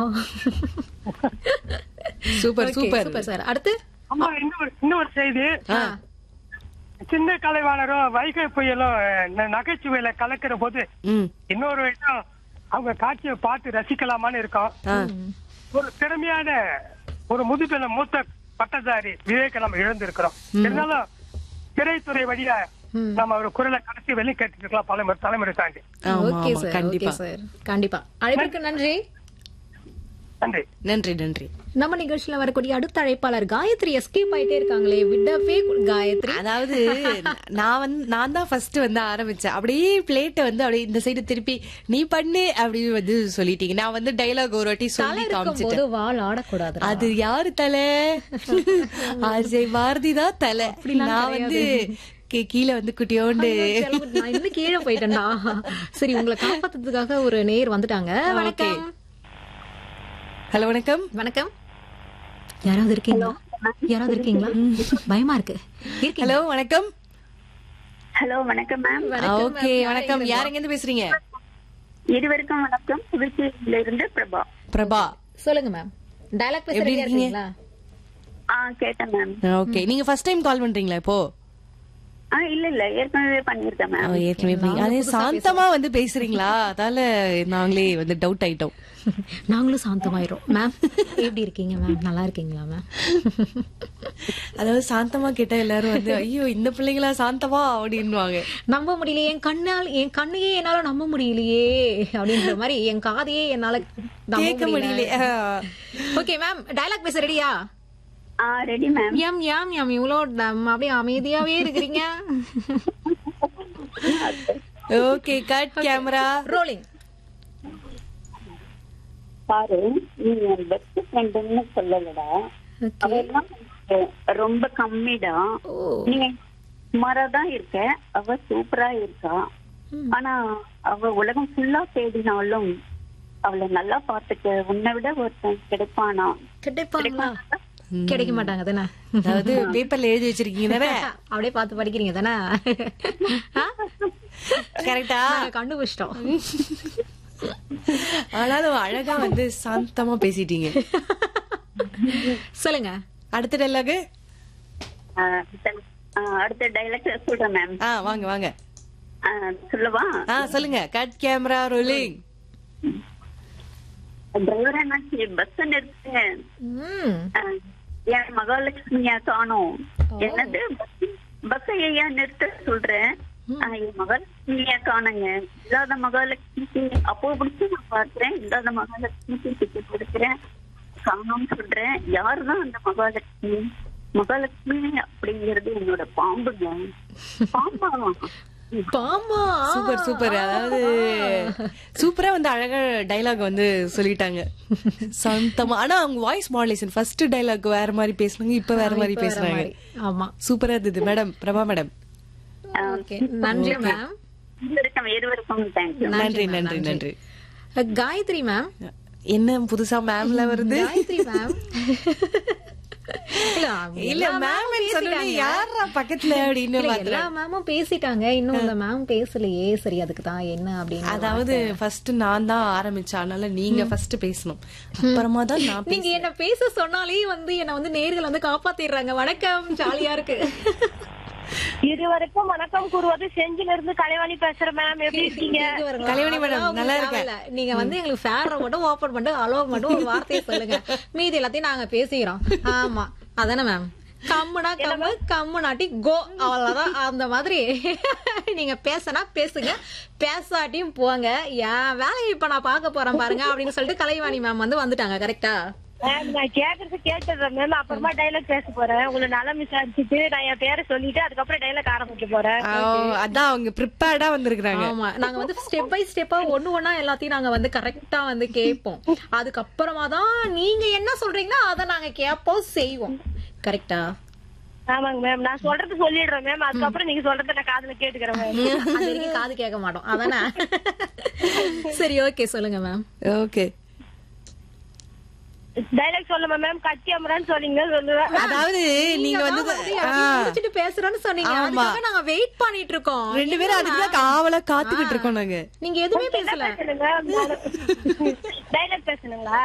Super Okay, super super sir அடுத்து அம்மா இன்னொரு இன்னொரு செய்தி ஆ. சின்ன கலைவாணரும் வைகை புயலும் ந- நகைச்சுவையில கலக்கிற போது ம் இன்னொரு விஷயம் அவங்க காட்சியை பார்த்து ரசிக்கலாமான்னு இருக்கோம் ஆ ஒரு திறமையான ஒரு முதுபெல மூத்த பட்டதாரி விவேக நம்ம இழந்திருக்கிறோம் இருந்தாலும் திரைத்துறை வழியா நம்ம ஒரு குரலை கடத்தி வெளியே கேட்டு இருக்கலாம் பல தலைமுறை தாண்டி ஆமா ஓகே ஆமா சார் ஓகே கண்டிப்பா சார் கண்டிப்பா அழைப்பிற்கு நன்றி நன்றி நன்றி நன்றி நம்ம நிகழ்ச்சியில வரக்கூடிய அடுத்த அழைப்பாளர் காயத்ரி எஸ்கேப் ஆயிட்டே இருக்காங்களே விடவே காயத்ரி அதாவது நான் வந்து நான் தான் ஃபர்ஸ்ட் வந்து ஆரம்பிச்சேன் அப்படியே பிளேட்டை வந்து அப்படியே இந்த சைடு திருப்பி நீ பண்ணு அப்படின்னு வந்து சொல்லிட்டீங்க நான் வந்து டைலாக் ஒரு வாட்டி தலை சொல்லி இருக்கும் காமிச்சிட்டேன் போது வால் ஆடக்கூடாது அது யாரு தலை அஜய் பாரதி தான் தலை நான் வந்து கீ- கீழே வந்து குட்டியோண்டு நான் இன்னும் கீழே போயிட்டேன்டா சரி உங்களை காப்பாத்துறதுக்காக ஒரு நேர் வந்துட்டாங்க வணக்கம் ஹலோ வணக்கம் வணக்கம் யாராவது இருக்கீங்களா யாராவது இருக்கீங்களா பயமா இருக்கு இருக்கீங்களா ஹலோ வணக்கம் ஹலோ வணக்கம் மேம் ஓகே வணக்கம் யாருங்க இருந்து பேசுறீங்க இருவருக்கும் வணக்கம் புதுச்சேரியில இருந்து பிரபா பிரபா சொல்லுங்க மேம் டயலாக் பேச எப்படி ரெடியா இருக்கீங்க? இருக்கீங்களா ஆ கேட்டேன் மேம் ஓகே நீங்க ஃபர்ஸ்ட் டைம் கால் பண்றீங்களா இப்போ ஆ இல்ல இல்ல ஏற்கனவே பண்ணிருக்கேன் ஓ, மேம் ஏற்கனவே பண்ணீங்க. அதே சாந்தமா வந்து பேசுறீங்களா அதால நாங்களே வந்து டவுட் ஆயிட்டோம் நாங்களும் சாந்தமாயிரும் மேம் எப்படி இருக்கீங்க மேம் நல்லா இருக்கீங்களா மேம் அதாவது சாந்தமா கேட்டா எல்லாரும் வந்து ஐயோ இந்த பிள்ளைங்களா சாந்தமா அப்படின்னுவாங்க நம்ப முடியலையே என் கண்ணால் என் கண்ணையே என்னால நம்ப முடியலையே அப்படின்ற மாதிரி என் காதையே என்னால நம்ப கேட்க முடியல ஓகே மேம் டயலாக் பேச ரெடியா ஆ ரெடி மேம் எம் எம் எம் இவ்வளோ நம்ம அப்படியே அமைதியாவே இருக்கிறீங்க ஓகே கட் கேமரா ரோலிங் பாரு நீ என் பெஸ்ட் ஃப்ரெண்டுன்னு சொல்லலடா அவெல்லாம் எனக்கு ரொம்ப கம்மிடா ஓ நீ சுமாரா தான் இருக்க அவ சூப்பரா இருக்கா ஆனா அவ உலகம் ஃபுல்லா தேடினாலும் அவளை நல்லா பாத்துக்க உன்னை விட ஒருத்தன் கிடைப்பானா கிடைப்பாங்களா கிடைக்க மாட்டாங்க தானே அதாவது பேப்பர்ல எழுதி வச்சிருக்கீங்க தானே அப்படியே பார்த்து படிக்கிறீங்க தானே கரெக்டா நாங்க கண்டுபிடிச்சிட்டோம் ஆனாலும் அழகா வந்து சாந்தமா பேசிட்டீங்க சொல்லுங்க அடுத்த டைலாக் ஆ, அடுத்த- ஆ, அடுத்த டைலாக் சொல்றேன் மேம் ஆ வாங்க வாங்க சொல்லவா ஆ சொல்லுங்க கட் கேமரா ரோலிங் டிரைவர் என்னாச்சு பஸ் நிறுத்துங்க ம் அஹ், என் மகாலட்சுமியா காணோம் என்னது பஸ் ஐயா நிறுத்த சொல்றேன் அஹ், என் மகாலட்சுமியா காணுங்க இல்லாத மகாலட்சுமிக்கு அப்போ பிடிச்சி நான் பார்க்கிறேன் இல்லாத மகாலட்சுமிக்கு டிக்கெட் கொடுக்குறேன் காணோம்னு சொல்றேன் யாருதான் அந்த மகாலட்சுமி மகாலட்சுமி அப்படிங்கிறது என்னோட பாம்புங்க பாம்பா பாமா சூப்பர் சூப்பர் அதாவது சூப்பரா வந்து அழகா டைலாக் வந்து சொல்லிட்டாங்க சாந்தமா ஆனா அவங்க வாய்ஸ் மாடுலேஷன் ஃபர்ஸ்ட் டைலாக் வேற மாதிரி பேசுனாங்க இப்ப வேற மாதிரி இப்ப வேற பேசுறாங்க மாதிரி. ஆமா சூப்பரா இருந்தது மேடம் பிரபா மேடம் ஓகே நன்றி மேம் இருவருக்கும் இருவருக்கும் தேங்க்யூ நன்றி நன்றி நன்றி காயத்ரி மேம் என்ன புதுசா மேம்ல வருது காயத்ரி மேம் இல்ல இல்ல எல்லா மேம் ma'am சொன்னோட பேசிட்டாங்க. யாரா பக்கத்துல அப்படின்னு இல்ல, பாத்துறேன் எல்லா மேமும் பேசிட்டாங்க இன்னும் இந்த மேம் பேசலையே சரி அதுக்கு தான் என்ன அப்படின்னு அதாவது ஃபர்ஸ்ட் நான் தான் ஆரம்பிச்சேன் அதனால நீங்க ஃபர்ஸ்ட் பேசணும் அப்புறமா தான் நான் நீங்க என்ன பேச சொன்னாலே வந்து என்ன வந்து நேர்கள் வந்து காப்பாத்திடுறாங்க வணக்கம் ஜாலியா இருக்கு இருவருக்கும் வணக்கம் கூறுவது செஞ்சில இருந்து கலைவாணி பேசுறேன் மேம் எப்படி இருக்கீங்க இங்க வருங்க. கலைவாணி madam, அதெல்லாம் நல்லா உங்களுக்கு இருக்கேன். தேவையில்ல. நீங்க வந்து எங்களுக்கு ஃபேர மட்டும் ஓபன் பண்ணிட்டு அலோ மட்டும் ஒரு வார்த்தையை சொல்லுங்க மீதி எல்லாத்தையும் நாங்க பேசிக்கிறோம் ஆமா அதானே மேம் கம்முனா கம்மு கம்மு நாட்டி கோ அவ்வளவுதான் அந்த மாதிரி நீங்க பேசினா பேசுங்க பேசாட்டியும் போங்க என் வேலையை இப்ப நான் பார்க்க போறேன் பாருங்க அப்படின்னு சொல்லிட்டு கலைவாணி மேம் வந்து வந்துட்டாங்க கரெக்டா மேம் நான் கேக்குறது கேட்டுறேன் மேம் அப்புறமா டைலாக் பேச போறேன் உங்களை நலம் விசாரிச்சுட்டு நான் என் பேரை சொல்லிட்டு அதுக்கப்புறம் டைலாக் ஆரம்பிக்க போறேன் ஆ, அதான் அவங்க ப்ரிப்பேர்டா வந்திருக்காங்க ஆமா நாங்க வந்து ஸ்டெப் பை ஸ்டெப்பா ஒண்ணு ஒண்ணா எல்லாத்தையும் நாங்க வந்து கரெக்டா வந்து கேட்போம் அதுக்கப்புறமா தான் நீங்க என்ன சொல்றீங்களோ அதை நாங்க கேட்போம் செய்வோம் கரெக்டா ஆமாங்க மேம் நான் சொல்றது சொல்லிடுறேன் மேம் அதுக்கப்புறம் நீங்க சொல்றத நான் காதுல கேட்டுக்கிறேன் மேம் அது வரைக்கும் காது கேட்க மாட்டோம் அதானே சரி ஓகே சொல்லுங்க மேம் ஓகே டைலாக் சொல்லுமா மேம் கத்தி அமரான்னு சொன்னீங்க சொல்லுவேன் அதாவது நீங்க வந்து ஆ, முடிச்சிட்டு பேசுறோன்னு சொன்னீங்க ஆமா. அதுக்காக நாங்க வெயிட் பண்ணிட்டு இருக்கோம் ரெண்டு பேரும் அதுக்கு தான் காவலா காத்துக்கிட்டு இருக்கோம் நாங்க நீங்க எதுவுமே பேசல பேசணுங்க டைலாக் பேசணுங்களா